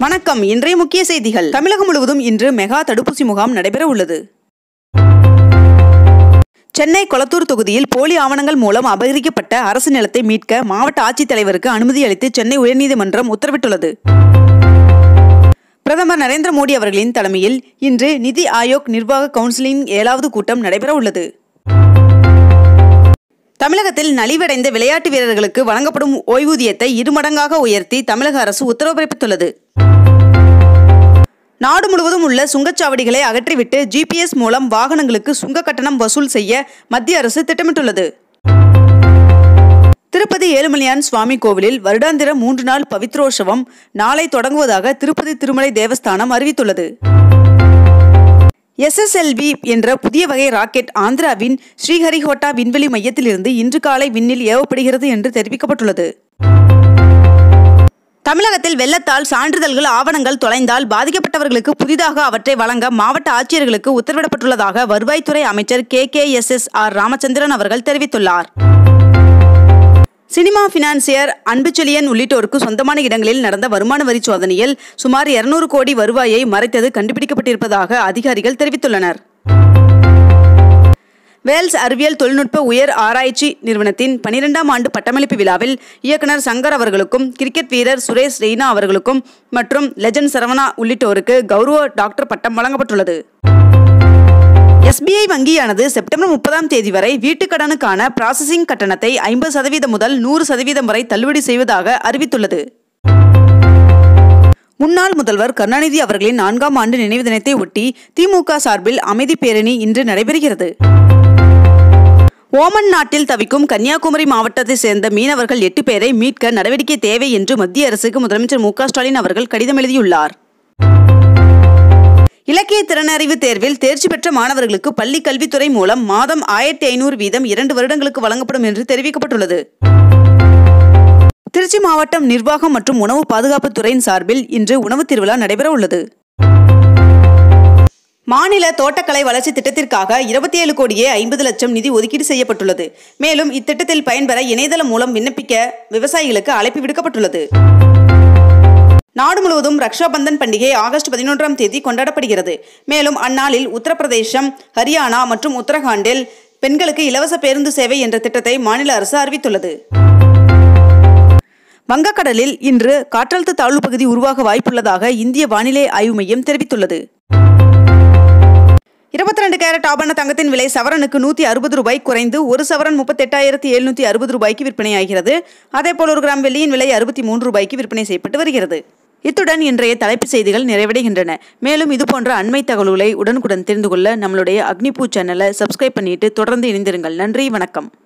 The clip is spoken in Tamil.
வணக்கம் இன்றைய முக்கிய செய்திகள் தமிழகம் முழுவதும் இன்று மெகா தடுப்பூசி முகாம் நடைபெற உள்ளது சென்னை கொளத்தூர் தொகுதியில் போலி ஆவணங்கள் மூலம் அபகரிக்கப்பட்ட அரசு நிலத்தை மீட்க மாவட்ட ஆட்சித்தலைவருக்கு அனுமதி அளித்து சென்னை உயர்நீதிமன்றம் உத்தரவிட்டுள்ளது பிரதமர் நரேந்திர மோடி அவர்களின் தலைமையில் இன்று நிதி ஆயோக் நிர்வாக கவுன்சிலின் ஏழாவது கூட்டம் நடைபெற உள்ளது தமிழகத்தில் நலிவடைந்த விளையாட்டு வீரர்களுக்கு வழங்கப்படும் ஓய்வூதியத்தை இருமடங்காக உயர்த்தி தமிழக அரசு உத்தரவு பிறப்பித்துள்ளது நாடு முழுவதும் உள்ள சுங்கச்சாவடிகளை அகற்றிவிட்டு ஜிபிஎஸ் மூலம் வாகனங்களுக்கு சுங்க கட்டணம் வசூல் செய்ய மத்திய அரசு திட்டமிட்டுள்ளது திருப்பதி ஏழுமலையான் சுவாமி கோவிலில் வருடாந்திர மூன்று நாள் பவித்ரோற்சவம் நாளை தொடங்குவதாக திருப்பதி திருமலை தேவஸ்தானம் அறிவித்துள்ளது எஸ்எஸ்எல்வி என்ற புதிய வகை ராக்கெட் ஆந்திராவின் ஸ்ரீஹரிகோட்டா விண்வெளி மையத்திலிருந்து இன்று காலை விண்ணில் ஏவப்படுகிறது என்று தெரிவிக்கப்பட்டுள்ளது தமிழகத்தில் வெள்ளத்தால் சான்றிதழ்கள் ஆவணங்கள் தொலைந்தால் பாதிக்கப்பட்டவர்களுக்கு புதிதாக அவற்றை வழங்க மாவட்ட ஆட்சியர்களுக்கு உத்தரவிடப்பட்டுள்ளதாக வருவாய்த்துறை அமைச்சர் K K S S R Ramachandran அவர்கள் தெரிவித்துள்ளார் சினிமா பினான்சியர் அன்புச்செழியன் உள்ளிட்டோருக்கு சொந்தமான இடங்களில் நடந்த வருமான வரி சோதனையில் சுமார் இருநூறு கோடி வருவாயை மறைத்தது கண்டுபிடிக்கப்பட்டிருப்பதாக அதிகாரிகள் தெரிவித்துள்ளனர் வேல்ஸ் அறிவியல் தொழில்நுட்ப உயர் ஆராய்ச்சி நிறுவனத்தின் பனிரெண்டாம் ஆண்டு பட்டமளிப்பு விழாவில் இயக்குனர் சங்கர் அவர்களுக்கும் கிரிக்கெட் வீரர் சுரேஷ் ரெய்னா அவர்களுக்கும் மற்றும் லெஜண்ட் சரவணா உள்ளிட்டோருக்கு கௌரவ டாக்டர் பட்டம் வழங்கப்பட்டுள்ளது எஸ்பிஐ வங்கியானது செப்டம்பர் முப்பதாம் தேதி வரை வீட்டுக் கடனுக்கான ப்ராசஸிங் கட்டணத்தை ஐம்பது சதவீதம் முதல் நூறு சதவீதம் வரை தள்ளுபடி செய்வதாக அறிவித்துள்ளது முன்னாள் முதல்வர் கருணாநிதி அவர்களின் நான்காம் ஆண்டு நினைவு தினத்தை ஒட்டி திமுக சார்பில் அமைதி பேரணி இன்று நடைபெறுகிறது ஓமன் நாட்டில் தவிக்கும் கன்னியாகுமரி மாவட்டத்தை சேர்ந்த மீனவர்கள் எட்டு பேரை மீட்க நடவடிக்கை தேவை என்று மத்திய அரசுக்கு முதலமைச்சர் மு ஸ்டாலின் அவர்கள் கடிதம் எழுதியுள்ளார் இலக்கிய திறனறிவு தேர்வில் தேர்ச்சி பெற்ற மாணவர்களுக்கு பள்ளி கல்வித்துறை மூலம் மாதம் ஆயிரத்தி ஐநூறு வீதம் இரண்டு வருடங்களுக்கு வழங்கப்படும் என்று தெரிவிக்கப்பட்டுள்ளது திருச்சி மாவட்டம் நிர்வாகம் மற்றும் உணவு பாதுகாப்பு துறையின் சார்பில் இன்று உணவு திருவிழா நடைபெற உள்ளது மாநில தோட்டக்கலை வளர்ச்சி திட்டத்திற்காக இருபத்தி ஏழு கோடியே ஐம்பது லட்சம் நிதி ஒதுக்கீடு செய்யப்பட்டுள்ளது மேலும் இத்திட்டத்தில் பயன்பெற இணையதளம் மூலம் விண்ணப்பிக்க விவசாயிகளுக்கு அழைப்பு விடுக்கப்பட்டுள்ளது நாடு முழுவதும் ரக்ஷாபந்தன் பண்டிகை ஆகஸ்ட் பதினொன்றாம் தேதி கொண்டாடப்படுகிறது மேலும் அந்நாளில் உத்தரப்பிரதேசம் ஹரியானா மற்றும் உத்தரகாண்டில் பெண்களுக்கு இலவச பேருந்து சேவை என்ற திட்டத்தை மாநில அரசு அறிவித்துள்ளது வங்கக்கடலில் இன்று காற்றழுத்த தாழ்வு பகுதி உருவாக வாய்ப்புள்ளதாக இந்திய வானிலை ஆய்வு மையம் தெரிவித்துள்ளது இருபத்தி ரெண்டு கேரட் ஆபரண தங்கத்தின் விலை சவரனுக்கு நூற்றி அறுபது ரூபாய் குறைந்து ஒரு சவரன் முப்பத்தெட்டாயிரத்தி எழுநூற்றி அறுபது ரூபாய்க்கு விற்பனையாகிறது அதேபோல் ஒரு கிராம் வெள்ளியின் விலை அறுபத்தி மூன்று ரூபாய்க்கு விற்பனை செய்யப்பட்டு வருகிறது இத்துடன் இன்றைய தலைப்புச் செய்திகள் நிறைவடைகின்றன மேலும் இதுபோன்ற அண்மை தகவல்களை உடனுக்குடன் தெரிந்து கொள்ள நம்மளுடைய அக்னிபூ சேனலை சப்ஸ்கிரைப் பண்ணிட்டு தொடர்ந்து இணைந்திருங்கள் நன்றி வணக்கம்